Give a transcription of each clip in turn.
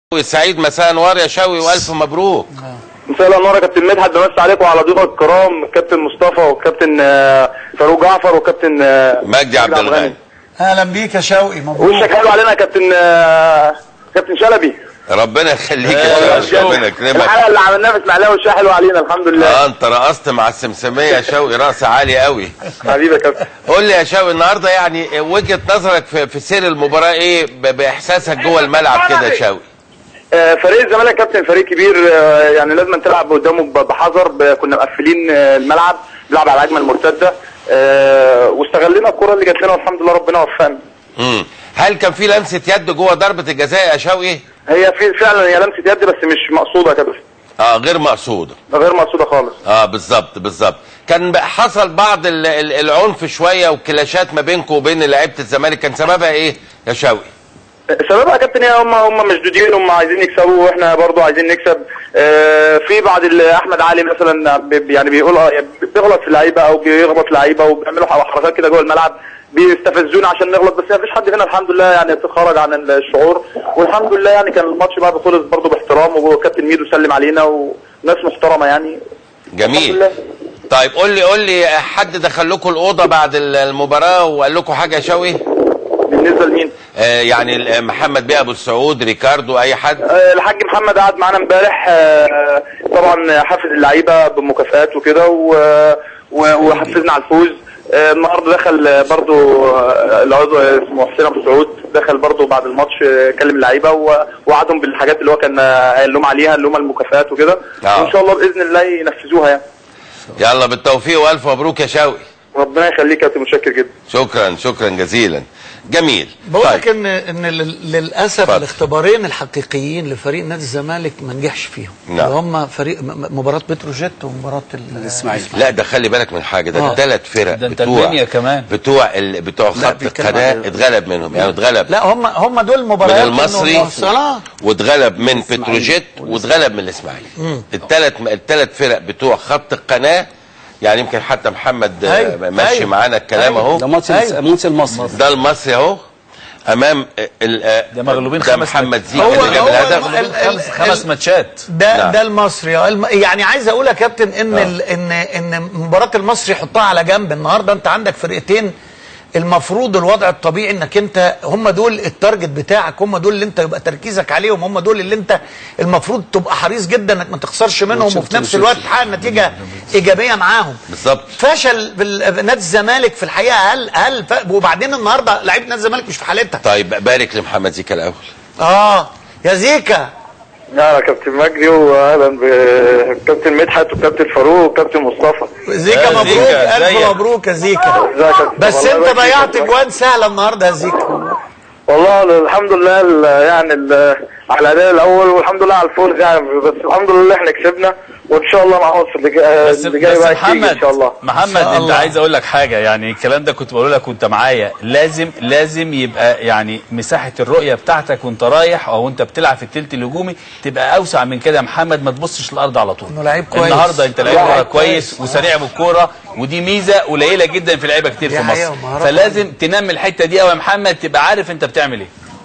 سعيد مساء انوار يا شوقي والف مبروك مساء الانوار يا كابتن مدحت بمسي عليكم وعلى ضيوفك الكرام كابتن مصطفى وكابتن آه، فاروق جعفر وكابتن آه، مجدي عبد الغني اهلا بيك يا شوقي مبروك وشك حلو علينا يا كابتن آه، كابتن شلبي ربنا يخليك يا شوقي ربنا يكرمك الحلقه اللي عملناها في اسماعيليه وشها حلو علينا الحمد لله اه انت رقصت مع السمسميه يا شوقي رقص عالي قوي حبيبي يا كابتن قول لي يا شوقي النهارده يعني وجهه نظرك في, في سير المباراه ايه ب- باحساسك جوه الملعب كده يا شوقي آه، فريق الزمالك يا كابتن فريق كبير آه، يعني لازم تلعب قدامه ب- بحذر ب- كنا مقفلين آه، الملعب بنلعب على اجمل مرتده آه، واستغلينا الكره اللي جات لنا والحمد لله ربنا وفقنا امم هل كان في لمسه يد جوه ضربه الجزاء يا شوقي هي في فعلا هي لمسه يد بس مش مقصوده يا كابتن اه غير مقصوده غير مقصوده خالص اه بالظبط بالظبط كان بقى حصل بعض ال- ال- العنف شويه والكلاشات ما بينكم وبين لعيبه الزمالك كان سببها ايه يا شوقي سببها يا كابتن هي هم هم مشدودين هم عايزين يكسبوا واحنا برضو عايزين نكسب آه، في بعض ال- احمد علي مثلا بي- يعني بيقول آه، بيغلط في اللعيبه او بيخبط في لعيبه وبيعملوا حركات كده جوه الملعب بيستفزونا عشان نغلط بس ما فيش حد فينا الحمد لله يعني خرج عن الشعور والحمد لله يعني كان الماتش بعد خلص برضو باحترام وكابتن ميدو سلم علينا وناس محترمه يعني الحمد جميل لله طيب قول لي قول لي حد دخل لكم الاوضه بعد ال- المباراه وقال لكم حاجه يا شوقي بالنسبه لمين؟ آه يعني ال- محمد بيه ابو السعود ريكاردو اي حد آه، الحاج محمد قعد معانا امبارح آه، طبعا حفز اللعيبه بمكافآت وكده و- و- وحفزنا على الفوز آه، النهارده دخل آه، برضو آه، العضو اسمه حسين ابو سعود دخل برضو بعد الماتش آه، كلم اللعيبه و- ووعدهم بالحاجات اللي هو كان آه، قال لهم عليها اللي هم المكافآت وكده آه. وان شاء الله باذن الله ينفذوها يعني يلا بالتوفيق والف مبروك يا شوقي ربنا يخليك يا كابتن متشكر جدا شكرا شكرا جزيلا جميل بقول لك ان ان لل- للاسف اتفضل. الاختبارين الحقيقيين لفريق نادي الزمالك ما نجحش فيهم نعم. اللي هم فريق م- م- مباراه بتروجيت ومباراه ال- الإسماعيلي. لا ده خلي بالك من حاجه ده آه. ثلاث فرق ده انت بتوع المنيا كمان. بتوع ال... بتوع خط بيتكلم القناه عن- اتغلب منهم يعني اتغلب لا هم هم دول من مباريات المصري المواصلات. واتغلب من بتروجيت واتغلب من الاسماعيلي الثلاث الثلاث فرق بتوع خط القناه يعني يمكن حتى محمد آه، أيوة، ماشي أيوة. معانا الكلام أيوة. اهو ده ماتش أيوة. ماتش المصري ده المصري اهو امام ال- آه، ده مغلوبين ده خمس محمد زيك هو- اللي جاب هو الهدف الم- ال- ال- خمس, خمس ال- ماتشات ده نعم. ده المصري آه، الم- يعني عايز اقول يا كابتن ان ال- ان ان مباراه المصري حطها على جنب النهارده انت عندك فرقتين المفروض الوضع الطبيعي انك انت هم دول التارجت بتاعك هم دول اللي انت يبقى تركيزك عليهم هم دول اللي انت المفروض تبقى حريص جدا انك ما تخسرش منهم وفي نفس الوقت تحقق نتيجه ايجابيه معاهم بالظبط فشل بال- نادي الزمالك في الحقيقه هل هل ف... وبعدين النهارده لعيبه نادي الزمالك مش في حالتها طيب بارك لمحمد زيكا الاول اه يا زيكا يا كابتن مجدي واهلا بكابتن مدحت وكابتن فاروق وكابتن مصطفى زيكا يا مبروك زيكا، الف ازيك؟ مبروك يا زيكا ازيك يا كابتن؟ بس والله انت يبارك فيك يا ضيعت كابتن. جوان سهله النهارده يا زيكا والله الحمد لله ال- يعني ال- على الاداء الاول والحمد لله على الفوز يعني بس الحمد لله احنا كسبنا وان شاء الله مع مصر اللي جاي بس, اللي جاي بس بقى كتير محمد ان شاء الله محمد إن شاء انت الله. عايز اقول لك حاجه يعني الكلام ده كنت بقوله لك وانت معايا لازم لازم يبقى يعني مساحه الرؤيه بتاعتك وانت رايح او انت بتلعب في التلت الهجومي تبقى اوسع من كده يا محمد ما تبصش الارض على طول انه لعيب كويس. النهارده انت لعيب لعيب كوره كويس. كويس وسريع بالكوره ودي ميزه قليله جدا في لعيبه كتير دي في حقيقة مصر ومهارات فلازم تنمي الحته دي قوي يا محمد تبقى عارف انت بتعمل ايه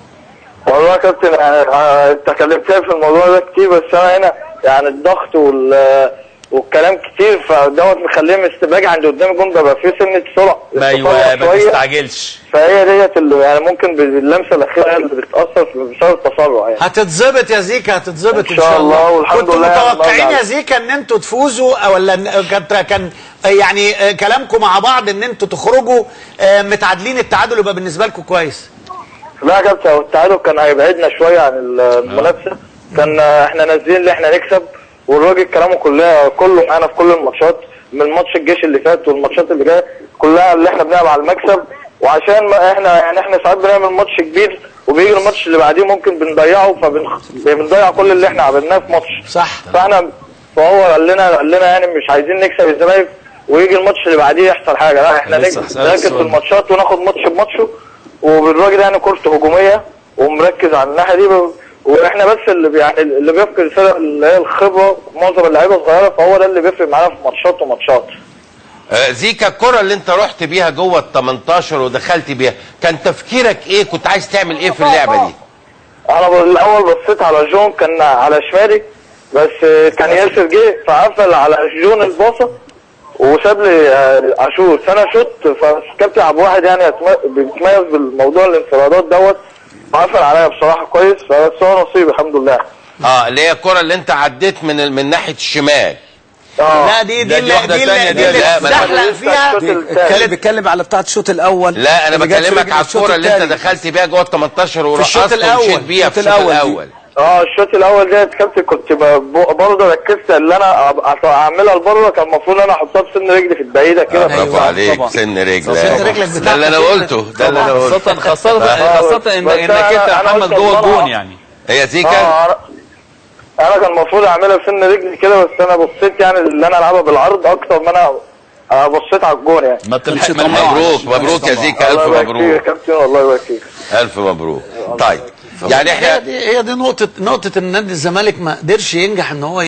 والله يا كابتن آه، آه، انت كلمتني في الموضوع ده كتير بس انا هنا يعني الضغط وال والكلام كتير فدوت مخليه مستباج عند قدام الجون بيبقى فيه سنه سرعه ما ايوه استطاع ما شوية. تستعجلش فهي ديت اللي يعني ممكن باللمسه الاخيره هي اللي بتاثر في- بسبب التسرع يعني هتتظبط يا زيكا هتتظبط إن شاء الله والحمد كنتوا لله يعني متوقعين برجع. يا زيكا ان انتوا تفوزوا أو ولا إن- كانت كان يعني آه، كلامكم مع بعض ان انتوا تخرجوا آه، متعادلين التعادل يبقى بالنسبه لكم كويس لا يا كابتن هو التعادل كان هيبعدنا شويه عن المنافسه كان آه، احنا نازلين ان احنا نكسب والراجل كلامه كلها كله معانا في كل الماتشات من ماتش الجيش اللي فات والماتشات اللي جايه كلها اللي احنا بنلعب على المكسب وعشان ما احنا يعني احنا ساعات بنعمل ماتش كبير وبيجي الماتش اللي بعديه ممكن بنضيعه فبنضيع كل اللي احنا عملناه في ماتش صح فاحنا فهو قال لنا قال لنا يعني مش عايزين نكسب الزمالك ويجي الماتش اللي بعديه يحصل حاجه لا احنا لسه نك- هسألك نركز في سؤال. الماتشات وناخد ماتش بماتشه والراجل يعني كورته هجوميه ومركز على الناحيه دي ب- واحنا بس اللي بي- يعني اللي بيفقد الفرق اللي هي الخبره معظم اللعيبه صغيره فهو ده اللي بيفرق معانا في ماتشات وماتشات آه، زيكا الكرة اللي انت رحت بيها جوه ال 18 ودخلت بيها كان تفكيرك ايه كنت عايز تعمل ايه في اللعبة دي انا ب- الاول بصيت على جون كان على شمالي بس آه، كان ياسر جه فقفل على جون الباصه وساب لي آه، اشوط فانا شوت فكابتن عبد الواحد يعني أتم- بيتميز بالموضوع الانفرادات دوت وقفل عليا بصراحه كويس بس هو نصيب الحمد لله اه اللي هي الكره اللي انت عديت من من ناحيه الشمال اه لا دي دي لا، دي اللي واحدة دي اللي تانية دي دي. اللي لا، ما أنا- تزحلق فيها الشوط التاني. اتكلم بيتكلم على بتاعه الشوط الاول لا انا اللي جت في بكلمك رجل على الشوط الكوره اللي انت التاني. دخلت بيها جوه ال 18 الشوط ورقصت الأول. ومشيت بيها في الشوط الشوط الأول دي. الاول اه الشوط الاول ده كابتن كنت ب- برضه ركزت اللي انا أب- اعملها لبره كان المفروض انا احطها بسن رجلي في البعيده كده برافو أيوة، عليك طبعا. سن رجلك سن رجلك ده اللي انا بتاعتك قلته ده اللي انا قلته خاصة خاصة آه، خاصة إن بس انك أنا- انت يا أنا محمد قلت جوه المرة- الجون يعني هي دي كان اه انا انا كان المفروض اعملها بسن رجلي كده بس انا بصيت يعني اللي انا العبها بالعرض اكتر ما انا آه، بصيت على الجون يعني ما تلحق مش ما طماع. مبروك مبروك يا زيكا الف الله يبارك فيك يا مبروك كابتن والله يبارك فيك الف مبروك طيب يعني هي احنا دي هي دي نقطه نقطه ان نادي الزمالك ما قدرش ينجح ان هو